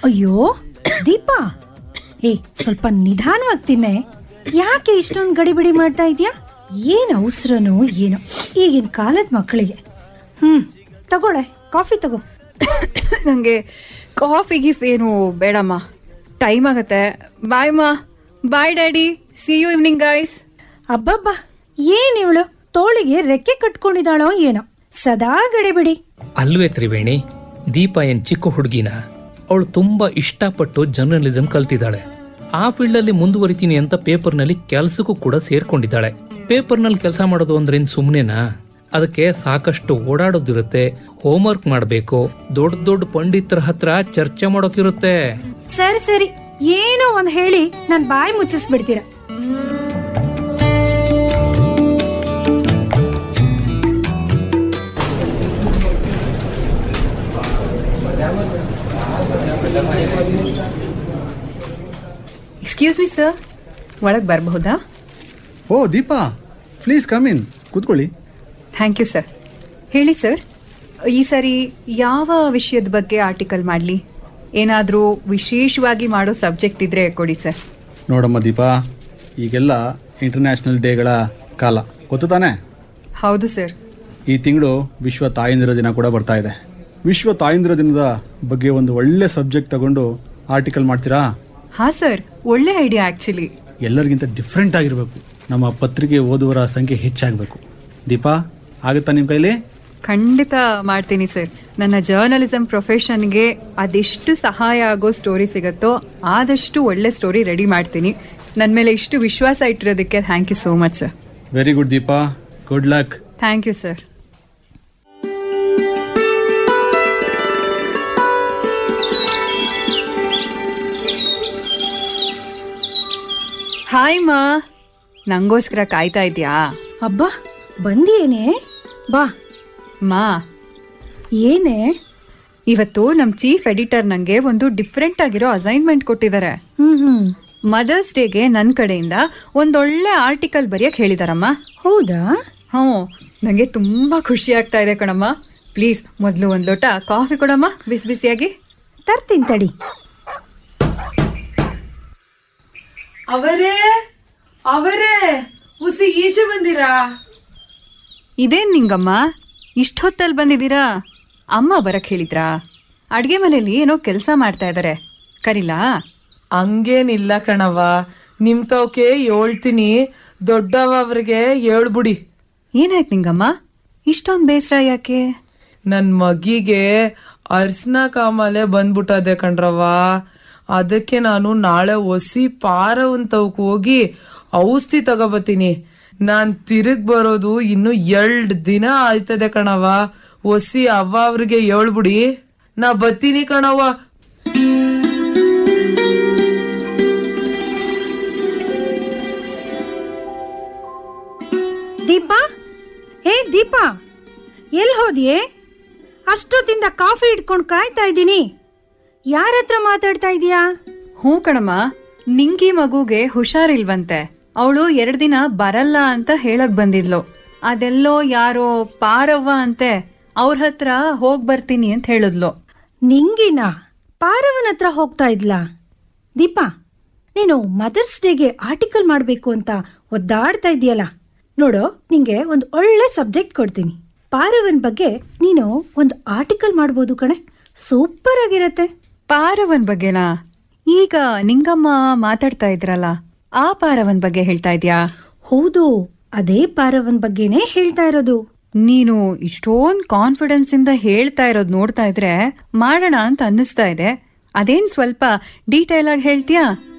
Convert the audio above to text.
ಅಯ್ಯೋ ದೀಪಾ ಏ ಸ್ವಲ್ಪ ನಿಧಾನವಾಗಿ ತಿನ್ನೆ ಯಾಕೆ ಇಷ್ಟೊಂದು ಗಡಿಬಿಡಿ ಮಾಡ್ತಾ ಇದೀಯಾ ಏನ್ ಅವಸರನೋ ಏನೋ ಈಗಿನ ಕಾಲದ ಮಕ್ಕಳಿಗೆ ಹ್ಮ್ ತಗೊಳ್ಳೆ ಕಾಫಿ ತಗೋ ನನಗೆ ಕಾಫಿ ಗಿಫ್ ಏನು ಬೇಡಮ್ಮ ಟೈಮ್ ಆಗತ್ತೆ ಬಾಯ್ ಮಾ bye daddy see you evening guys ಅಬ್ಬಬ್ಬಾ ಏನ್ ಇವಳು ತೋಳಿಗೆ ರೆಕ್ಕೆ ಕಟ್ಕೊಂಡಿದ್ದಾಳೋ ಏನೋ ಸದಾ ಗಡಿಬಿಡಿ ಅಲ್ವೇ ತ್ರಿವೇಣಿ ದೀಪ ಏನ್ ಚಿಕ್ಕ ಹುಡುಗಿನ ಅವಳು ತುಂಬಾ ಇಷ್ಟಪಟ್ಟು ಜರ್ನಲಿಸಂ ಕಲ್ತಿದ್ದಾಳೆ ಆ ಫೀಲ್ಡ್ ಅಲ್ಲಿ ಮುಂದುವರಿತೀನಿ ಅಂತ ಪೇಪರ್ನಲ್ಲಿ ಕೆಲಸಕ್ಕೂ ಕೂಡ ಸೇರ್ಕೊಂಡಿದ್ದಾಳೆ ಪೇಪರ್ನಲ್ಲಿ ಕೆಲಸ ಮಾಡೋದು ಅಂದ್ರೇನ್ ಸುಮ್ನೆನಾ ಅದಕ್ಕೆ ಸಾಕಷ್ಟು ಓಡಾಡೋದಿರುತ್ತೆ ಹೋಮ್ವರ್ಕ್ ಮಾಡಬೇಕು ದೊಡ್ಡ ದೊಡ್ಡ ಪಂಡಿತರ ಹತ್ರ ಚರ್ಚೆ ಮಾಡೋಕಿರುತ್ತೆ ಸರಿ ಸರಿ ಏನೋ ಒಂದ್ ಹೇಳಿ ನನ್ ಬಾಯಿ ಮುಚ್ಚಿಸ್ಬಿಡ್ತೀರ ಎಕ್ಸ್ಕ್ಯೂಸ್ ಮಿ ಸರ್ ಒಳಗೆ ಬರಬಹುದಾ ಓ ದೀಪಾ ಪ್ಲೀಸ್ ಕಮ್ ಇನ್ ಕೂತ್ಕೊಳ್ಳಿ ಥ್ಯಾಂಕ್ ಯು ಸರ್ ಹೇಳಿ ಸರ್ ಈ ಸರಿ ಯಾವ ವಿಷಯದ ಬಗ್ಗೆ ಆರ್ಟಿಕಲ್ ಮಾಡಲಿ ಏನಾದರೂ ವಿಶೇಷವಾಗಿ ಮಾಡೋ ಸಬ್ಜೆಕ್ಟ್ ಇದ್ರೆ ಕೊಡಿ ಸರ್ ನೋಡಮ್ಮ ದೀಪಾ ಈಗೆಲ್ಲ ಇಂಟರ್ನ್ಯಾಷನಲ್ ಡೇಗಳ ಕಾಲ ಗೊತ್ತು ತಾನೇ ಹೌದು ಸರ್ ಈ ತಿಂಗಳು ವಿಶ್ವ ತಾಯಂದಿರ ದಿನ ಕೂಡ ಬರ್ತಾ ಇದೆ ವಿಶ್ವ ತಾಯಂದಿರ ದಿನದ ಬಗ್ಗೆ ಒಂದು ಒಳ್ಳೆ ಸಬ್ಜೆಕ್ಟ್ ತಗೊಂಡು ಆರ್ಟಿಕಲ್ ಮಾಡ್ತೀರಾ ಹಾಂ ಸರ್ ಒಳ್ಳೆ ಐಡಿಯಾ ಆ್ಯಕ್ಚುಲಿ ಎಲ್ಲರಿಗಿಂತ ಡಿಫ್ರೆಂಟ್ ಆಗಿರಬೇಕು ನಮ್ಮ ಪತ್ರಿಕೆ ಓದುವರ ಸಂಖ್ಯೆ ಹೆಚ್ಚಾಗಬೇಕು ದೀಪಾ ಆಗುತ್ತಾ ನಿಮ್ಮ ಕೈಲಿ ಖಂಡಿತ ಮಾಡ್ತೀನಿ ಸರ್ ನನ್ನ ಜರ್ನಲಿಸಂ ಪ್ರೊಫೆಷನ್ಗೆ ಅದೆಷ್ಟು ಸಹಾಯ ಆಗೋ ಸ್ಟೋರಿ ಸಿಗುತ್ತೋ ಆದಷ್ಟು ಒಳ್ಳೆ ಸ್ಟೋರಿ ರೆಡಿ ಮಾಡ್ತೀನಿ ನನ್ನ ಮೇಲೆ ಇಷ್ಟು ವಿಶ್ವಾಸ ಇಟ್ಟಿರೋದಕ್ಕೆ thank you so much sir very good Deepa good luck thank you sir hi ಮಾ ನಂಗೋಸ್ಕರ ಕಾಯ್ತಾ ಇದೆಯಾ ಅಬ್ಬಾ ಬಂದಿಯೇನೆ ಬಾ ಮಾ ಏನೇ ಇವತ್ತು ನಮ್ಮ ಚೀಫ್ ಎಡಿಟರ್ ನಂಗೆ ಒಂದು ಡಿಫ್ರೆಂಟ್ ಆಗಿರೋ ಅಸೈನ್ಮೆಂಟ್ ಕೊಟ್ಟಿದ್ದಾರೆ ಹ್ಮ್ ಹ್ಮ್ ಮದರ್ಸ್ ಡೇಗೆ ನನ್ನ ಕಡೆಯಿಂದ ಒಂದೊಳ್ಳೆ ಆರ್ಟಿಕಲ್ ಬರೆಯಕ್ಕೆ ಹೇಳಿದಾರಮ್ಮ ಹೌದಾ ಹ್ಞೂ ನನಗೆ ತುಂಬಾ ಖುಷಿ ಆಗ್ತಾ ಇದೆ ಕಣಮ್ಮ ಪ್ಲೀಸ್ ಮೊದಲು ಒಂದು ಲೋಟ ಕಾಫಿ ಕೊಡಮ್ಮ ಬಿಸಿ ಬಿಸಿಯಾಗಿ ತರ್ತೀನಿ ತಡಿ ಅವರೇ ಅವರೇ ಹುಸಿ ಈಚೆ ಬಂದಿರಾ ಇದೇನ್ ನಿಂಗಮ್ಮ ಇಷ್ಟೊತ್ತಲ್ಲಿ ಬಂದಿದ್ದೀರಾ ಅಮ್ಮ ಬರಕ್ ಹೇಳಿದ್ರಾ ಅಡ್ಗೆ ಮನೇಲಿ ಏನೋ ಕೆಲಸ ಮಾಡ್ತಾ ಇದ್ದಾರೆ ಕರಿಲಾ ಹಂಗೇನಿಲ್ಲ ಕಣವ ನಿಮ್ ತವಕೆ ಹೇಳ್ತೀನಿ ದೊಡ್ಡವ ಅವ್ರಿಗೆ ಹೇಳ್ಬಿಡಿ ಏನಾಯ್ತು ನಿಂಗಮ್ಮ ಇಷ್ಟೊಂದು ಬೇಸರ ಯಾಕೆ ನನ್ ಮಗಿಗೆ ಅರ್ಸ್ನ ಕಾಮಾಲೆ ಬಂದ್ಬಿಟ್ಟದೆ ಕಣ್ರವ್ವ ಅದಕ್ಕೆ ನಾನು ನಾಳೆ ಒಸಿ ಪಾರವನ್ ತವಕ್ ಹೋಗಿ ಔಷಧಿ ತಗೋಬತ್ತೀನಿ ನಾನ್ ತಿರುಗ್ ಬರೋದು ಇನ್ನು ಎರಡ್ ದಿನ ಆಯ್ತದೆ ಕಣವ ಒಸಿ ಅವ್ವ ಅವ್ರಿಗೆ ಹೇಳ್ಬಿಡಿ ನಾ ಬತ್ತೀನಿ ಕಣವ್ವ ದೀಪಾ ಹೇ ದೀಪಾ ಎಲ್ಲಿ ಹೋದ್ಯೆ ಅಷ್ಟೊತ್ತಿಂದ ಕಾಫಿ ಇಟ್ಕೊಂಡು ಕಾಯ್ತಾ ಇದ್ದೀನಿ ಯಾರ ಹತ್ರ ಮಾತಾಡ್ತಾ ಇದೀಯಾ ಹ್ಞೂ ಕಣಮ್ಮ ನಿಂಗಿ ಮಗುಗೆ ಹುಷಾರಿಲ್ವಂತೆ ಅವಳು ಎರಡು ದಿನ ಬರಲ್ಲ ಅಂತ ಹೇಳಕ್ ಬಂದಿದ್ಲು ಅದೆಲ್ಲೋ ಯಾರೋ ಪಾರವ್ವ ಅಂತೆ ಅವ್ರ ಹತ್ರ ಹೋಗ್ ಬರ್ತೀನಿ ಅಂತ ಹೇಳಿದ್ಲು ನಿಂಗಿನ ಪಾರವನ ಹತ್ರ ಹೋಗ್ತಾ ಇದ್ಲಾ ದೀಪಾ ನೀನು ಮದರ್ಸ್ ಡೇಗೆ ಆರ್ಟಿಕಲ್ ಮಾಡಬೇಕು ಅಂತ ಒದ್ದಾಡ್ತಾ ಇದೆಯಲ್ಲ ನೋಡು ನಿಂಗೆ ಒಂದು ಒಳ್ಳೆ ಸಬ್ಜೆಕ್ಟ್ ಕೊಡ್ತೀನಿ ಪಾರವನ್ ಬಗ್ಗೆ ನೀನು ಒಂದು ಆರ್ಟಿಕಲ್ ಮಾಡ್ಬೋದು ಕಣೆ ಸೂಪರ್ ಆಗಿರತ್ತೆ ಪಾರವನ್ ಬಗ್ಗೆನಾ ಈಗ ನಿಂಗಮ್ಮ ಮಾತಾಡ್ತಾ ಇದ್ರಲ್ಲ ಆ ಪಾರವನ್ ಬಗ್ಗೆ ಹೇಳ್ತಾ ಇದ್ಯಾ ಹೌದು ಅದೇ ಪಾರವನ್ ಬಗ್ಗೆನೇ ಹೇಳ್ತಾ ಇರೋದು ನೀನು ಇಷ್ಟೊಂದ್ ಕಾನ್ಫಿಡೆನ್ಸ್ ಇಂದ ಹೇಳ್ತಾ ಇರೋದ್ ನೋಡ್ತಾ ಇದ್ರೆ ಮಾಡೋಣ ಅಂತ ಅನ್ನಿಸ್ತಾ ಇದೆ ಅದೇನ್ ಸ್ವಲ್ಪ ಡೀಟೇಲ್ ಆಗಿ ಹೇಳ್ತೀಯಾ